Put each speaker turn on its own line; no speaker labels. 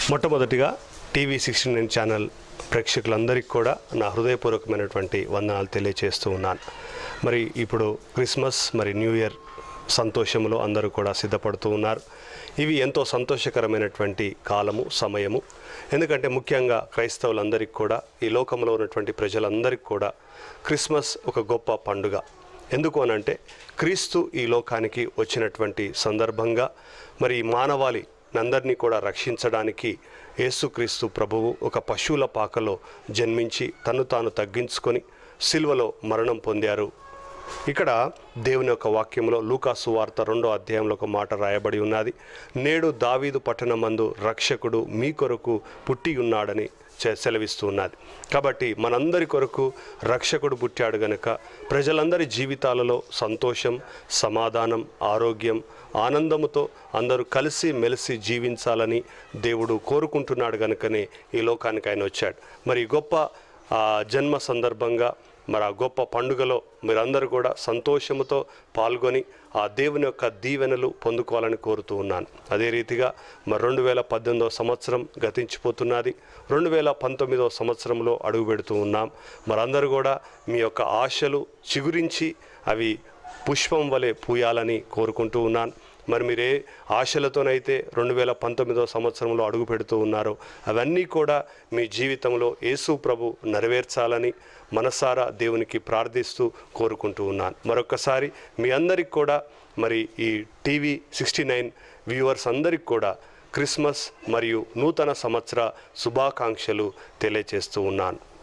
మొట్టమొదటిగా TV sixty nine channel ప్రేక్షకులందరికీ కూడా నా హృదయపూర్వకమైనటువంటి వందనాలు తెలియజేస్తూ ఉన్నాను మరి ఇప్పుడు క్రిస్మస్ మరి న్యూ ఇయర్ సంతోషంలో అందరూ కూడా సిద్ధపడుతూ ఉన్నారు ఇవి ఎంతో సంతోషకరమైనటువంటి కాలము సమయము ఎందుకంటే ముఖ్యంగా క్రైస్తవులందరికీ కూడా ఈ లోకంలో ఉన్నటువంటి ప్రజలందరికీ కూడా క్రిస్మస్ ఒక గొప్ప పండుగ ఎందుకు అనంటే క్రీస్తు ఈ లోకానికి వచ్చినటువంటి సందర్భంగా మరి ఈ మానవాళి అందరినీ కూడా రక్షించడానికి యేసుక్రీస్తు ప్రభువు ఒక పశువుల పాకలో జన్మించి తను తాను తగ్గించుకొని సిల్వలో మరణం పొందారు ఇక్కడ దేవుని యొక్క వాక్యంలో లూకాసు వార్త రెండో అధ్యాయంలో ఒక మాట రాయబడి ఉన్నది నేడు దావీదు పట్టణమందు రక్షకుడు మీ కొరకు పుట్టి ఉన్నాడని చె- సెలవిస్తూ ఉన్నది కాబట్టి మనందరి కొరకు రక్షకుడు పుట్టాడు గనుక ప్రజలందరి జీవితాలలో సంతోషం సమాధానం ఆరోగ్యం ఆనందముతో అందరూ కలిసి మెలిసి జీవించాలని దేవుడు కోరుకుంటున్నాడు గనుకనే ఈ లోకానికి ఆయన వచ్చాడు మరి ఈ గొప్ప ఆ, జన్మ సందర్భంగా మరి ఆ గొప్ప పండుగలో మీరందరూ కూడా సంతోషముతో పాల్గొని ఆ దేవుని యొక్క దీవెనలు పొందుకోవాలని కోరుతూ ఉన్నాను అదే రీతిగా మరి రెండు వేల పద్దెనిమిదవ సంవత్సరం గతించిపోతున్నది రెండు వేల పంతొమ్మిదవ సంవత్సరంలో అడుగు పెడుతూ ఉన్నాం మరందరూ కూడా మీ యొక్క ఆశలు చిగురించి అవి పుష్పం వలె పూయాలని కోరుకుంటూ ఉన్నాను మరి మీరే ఆశలతోనైతే రెండు వేల పంతొమ్మిదవ సంవత్సరంలో అడుగు పెడుతూ ఉన్నారో అవన్నీ కూడా మీ జీవితంలో యేసు ప్రభు నెరవేర్చాలని మనసారా దేవునికి ప్రార్థిస్తూ కోరుకుంటూ ఉన్నాను మరొకసారి మీ అందరికి కూడా మరి ఈ టీవీ సిక్స్టీ నైన్ వ్యూవర్స్ అందరికి కూడా క్రిస్మస్ మరియు నూతన సంవత్సర శుభాకాంక్షలు తెలియజేస్తూ ఉన్నాను